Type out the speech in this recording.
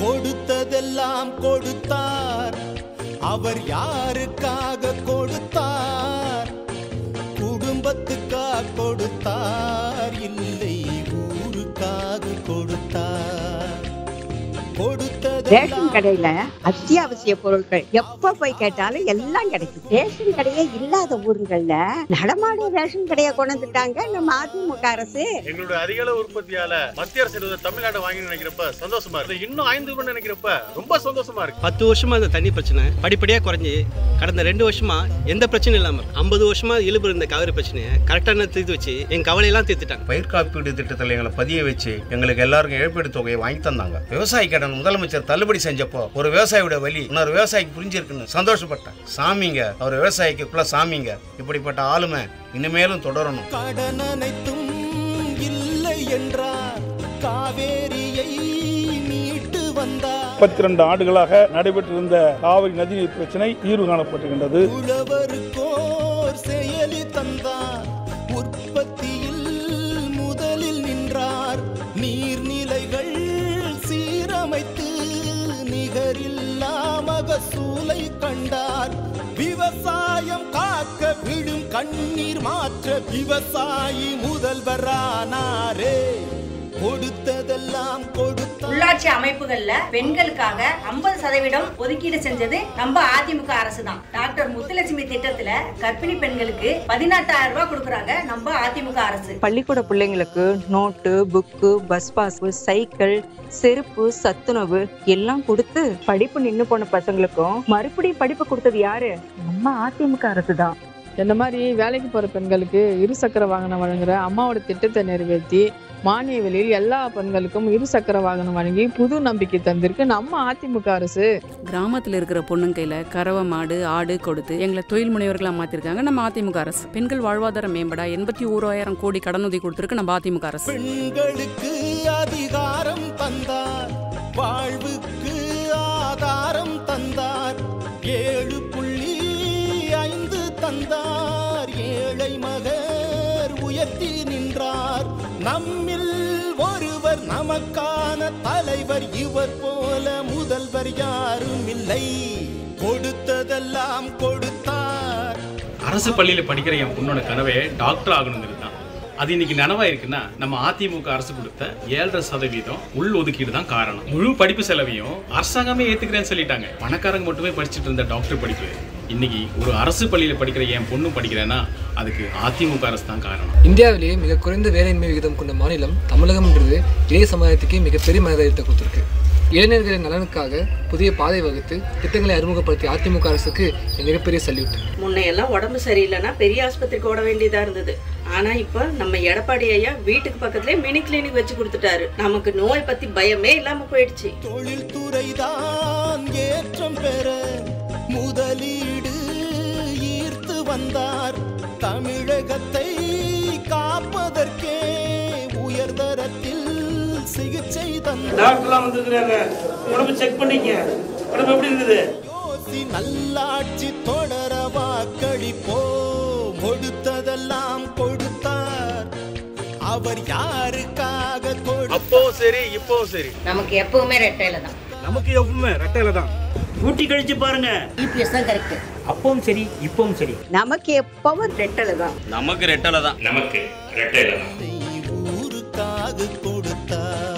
கொடுத்ததெல்லாம் கொடுத்தார் அவர் யாருக்காக கொடுத்தார் குடும்பத்துக்காக கொடுத்தார் இல்லை ஊருக்காக கொடுத்தார் ரேஷன் கொடுத்ததெல்லாம் கடையில அத்தியாவசிய பொருட்கள் எப்ப போய் கேட்டாலும் எல்லாம் கிடைக்கும் ரேஷன் கடையே இல்லாத ஊருங்கள்ல நடமாடும் ரேஷன் கடையை கொண்டு வந்துட்டாங்க நம்ம அதிமுக அரசு எங்களுடைய அதிக அளவு உற்பத்தியால மத்திய அரசு இதை தமிழ்நாடு வாங்கி நினைக்கிறப்ப சந்தோஷமா இருக்கு இன்னும் ஐந்து பண்ண நினைக்கிறப்ப ரொம்ப சந்தோஷமா இருக்கு பத்து வருஷமா அந்த தண்ணி பிரச்சனை படிப்படியாக குறைஞ்சி கடந்த ரெண்டு வருஷமா எந்த பிரச்சனையும் இல்லாமல் ஐம்பது வருஷமா இழுபு இருந்த காவிரி பிரச்சனையை கரெக்டான தீர்த்து வச்சு என் கவலையெல்லாம் தீர்த்துட்டாங்க பயிர் காப்பீடு திட்டத்தில் எங்களை பதிய வச்சு எங்களுக்கு எல்லாருக்கும் இழப்பீடு தொகையை வாங்கி தந்தாங்க விவசாய கடன் முதலமைச்சர் தள்ளுபடி செஞ்சப்போ ஒரு விவசாயியோட வலி இன்னொரு விவசாயிக்கு புரிஞ்சிருக்குன்னு சந்தோஷப்பட்டேன் சாமிங்க அவர் விவசாயிக்குள்ள சாமிங்க இப்படிப்பட்ட ஆளுமை இனிமேலும் தொடரணும் கடன் அனைத்தும் இல்லை என்றார் காவேரியை மீட்டு வந்தார் முப்பத்தி ரெண்டு ஆண்டுகளாக நடைபெற்றிருந்த காவிரி நதிநீர் பிரச்சனை தீர்வு காணப்பட்டிருக்கின்றது உழவருக்கோர் செயலி தந்தார் உற்பத்தியில் முதலில் நின்றார் நீர்நிலைகள் சீரமைத்து நிகரில்லா மகசூலை கண்டார் விவசாயம் காக்க விழும் கண்ணீர் மாற்ற விவசாயி முதல்வரானாரே கொடுத்ததெல்லாம் கொடுத்தார் உள்ளாட்சி அமைப்புகள்ல பெண்களுக்காக 50% சதவீதம் ஒதுக்கீடு செஞ்சது நம்ம அதிமுக அரசு தான் டாக்டர் முத்துலட்சுமி திட்டத்துல கர்ப்பிணி பெண்களுக்கு பதினெட்டாயிரம் ரூபாய் கொடுக்கறாங்க நம்ம அதிமுக அரசு பள்ளிக்கூட பிள்ளைங்களுக்கு notebook bus pass cycle செருப்பு சத்துணவு எல்லாம் கொடுத்து படிப்பு நின்னு போன பசங்களுக்கும் மறுபடியும் படிப்பு கொடுத்தது யாரு நம்ம அதிமுக அரசு தான் இந்த மாதிரி வேலைக்கு போற பெண்களுக்கு இருசக்கர வாகனம் வழங்குற அம்மாவோட திட்டத்தை நிறைவேற்றி மானிய விலையில் எல்லா பெண்களுக்கும் இருசக்கர வாகனம் வழங்கி புது நம்பிக்கை தந்திருக்கு நம்ம அதிமுக அரசு கிராமத்துல இருக்கிற பொண்ணுங்க கையில கறவை மாடு ஆடு கொடுத்து எங்களை தொழில் முனைவர்களா மாத்திருக்காங்க நம்ம அதிமுக அரசு பெண்கள் வாழ்வாதாரம் மேம்பட எண்பத்தி ஓராயிரம் கோடி கடனுதவி கொடுத்திருக்கு நம்ம அதிமுக அரசு பெண்களுக்கு அதிகாரம் தந்தார் வாழ்வுக்கு ஆதாரம் தந்தார் ஏழு புள்ளி ஐந்து தந்தார் ஏழை மகர் உயர்த்தி நின்றார் நம்மில் ஒருவர் நமக்கான தலைவர் இவர் போல முதல்வர் யாரும் இல்லை கொடுத்ததெல்லாம் கொடுத்தார் அரசு பள்ளியில் படிக்கிற என் பொண்ணோட கனவே டாக்டர் ஆகணுங்கிறது தான் அது இன்னைக்கு நனவாயிருக்குன்னா நம்ம அதிமுக அரசு கொடுத்த ஏழரை சதவீதம் உள் ஒதுக்கீடு தான் காரணம் முழு படிப்பு செலவையும் அரசாங்கமே ஏத்துக்கிறேன்னு சொல்லிட்டாங்க பணக்காரங்க மட்டுமே படிச்சுட்டு இருந்த டாக்டர் படிப்பு இன்னைக்கு ஒரு அரசு பள்ளியில் படிக்கிற என் பொண்ணும் படிக்கிறேன்னா அதுக்கு அதிமுக அரசு தான் காரணம் இந்தியாவிலேயே மிக குறைந்த வேலையின்மை விகிதம் கொண்ட மாநிலம் தமிழகம்ன்றது இளைய சமுதாயத்துக்கே மிகப்பெரிய மனதைரியத்தை கொடுத்துருக்கு இளைஞர்களின் நலனுக்காக புதிய பாதை வகுத்து திட்டங்களை அறிமுகப்படுத்திய அதிமுக அரசுக்கு என் மிகப்பெரிய சல்யூட் முன்னையெல்லாம் உடம்பு சரியில்லைன்னா பெரிய ஆஸ்பத்திரிக்கு ஓட வேண்டியதா இருந்தது ஆனா இப்ப நம்ம எடப்பாடி ஐயா வீட்டுக்கு பக்கத்துலயே மினி கிளினிக் வச்சு கொடுத்துட்டாரு நமக்கு நோய் பத்தி பயமே இல்லாம போயிடுச்சு தொழில்துறைதான் ஏற்றம் பெற முதலீடு ஈர்த்து வந்தார் தமிழகத்தை காப்பதற்கே உயர்தரத்தில் சிகிச்சை தந்தார் டாக்டர்லாம் வந்துருக்குறாங்க உடம்பு செக் பண்ணிக்க உடம்பு எப்படி இருக்குது யோசி நல்லாட்சி தொடர வாக்களிப்போம் கொடுத்ததெல்லாம் கொடுத்தார் அவர் யாருக்காக அப்போ சரி இப்போ சரி நமக்கு எப்பவுமே ரெட்டையில தான் நமக்கு எப்பவுமே ரெட்டையில தான் ஊட்டி கழிச்சு பாருங்க இபிஎஸ் தான் கரெக்ட் அப்பவும் சரி இப்பவும் சரி நமக்கு எப்பவும் ரெட்டலை தான் நமக்கு ரெட்டலை தான் நமக்கு ரெட்டையில தான் ஊருக்காக கொடுத்தார்